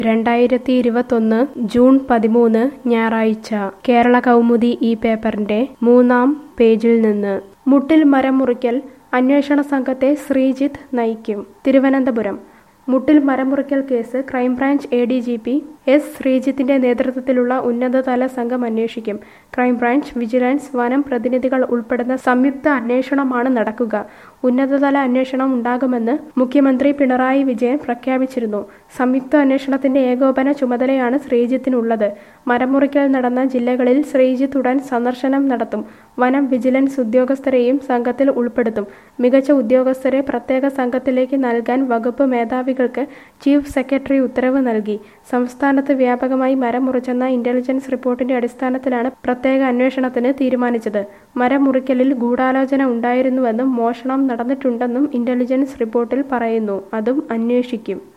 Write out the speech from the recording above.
രണ്ടായിരത്തി ഇരുപത്തൊന്ന് ജൂൺ പതിമൂന്ന് ഞായറാഴ്ച കേരള കൗമുദി ഈ പേപ്പറിന്റെ മൂന്നാം പേജിൽ നിന്ന് മുട്ടിൽ മരം മുറിക്കൽ അന്വേഷണ സംഘത്തെ ശ്രീജിത്ത് നയിക്കും തിരുവനന്തപുരം മുട്ടിൽ മരം മുറിക്കൽ case crime branch A D G P S ശ്രീജിത്തിന്റെ നേതൃത്വത്തിലുള്ള ഉന്നതതല സംഘം അന്വേഷിക്കും ക്രൈംബ്രാഞ്ച് വിജിലൻസ് വനം പ്രതിനിധികൾ ഉൾപ്പെടുന്ന സംയുക്ത അന്വേഷണമാണ് നടക്കുക ഉന്നതതല അന്വേഷണം ഉണ്ടാകുമെന്ന് മുഖ്യമന്ത്രി പിണറായി വിജയൻ പ്രഖ്യാപിച്ചിരുന്നു സംയുക്ത അന്വേഷണത്തിന്റെ ഏകോപന ചുമതലയാണ് ശ്രീജിത്തിനുള്ളത് മരമുറിക്കൽ നടന്ന ജില്ലകളിൽ ശ്രീജിത്ത് ഉടൻ സന്ദർശനം നടത്തും വനം വിജിലൻസ് ഉദ്യോഗസ്ഥരെയും സംഘത്തിൽ ഉൾപ്പെടുത്തും മികച്ച ഉദ്യോഗസ്ഥരെ പ്രത്യേക സംഘത്തിലേക്ക് നൽകാൻ വകുപ്പ് മേധാവികൾക്ക് ചീഫ് സെക്രട്ടറി ഉത്തരവ് നൽകി സംസ്ഥാനത്ത് വ്യാപകമായി മരം മുറിച്ചെന്ന ഇന്റലിജൻസ് റിപ്പോർട്ടിന്റെ അടിസ്ഥാനത്തിലാണ് പ്രത്യേക അന്വേഷണത്തിന് തീരുമാനിച്ചത് മരം മുറിക്കലിൽ ഗൂഢാലോചന ഉണ്ടായിരുന്നുവെന്നും മോഷണം നടന്നിട്ടുണ്ടെന്നും ഇന്റലിജൻസ് റിപ്പോർട്ടിൽ പറയുന്നു അതും അന്വേഷിക്കും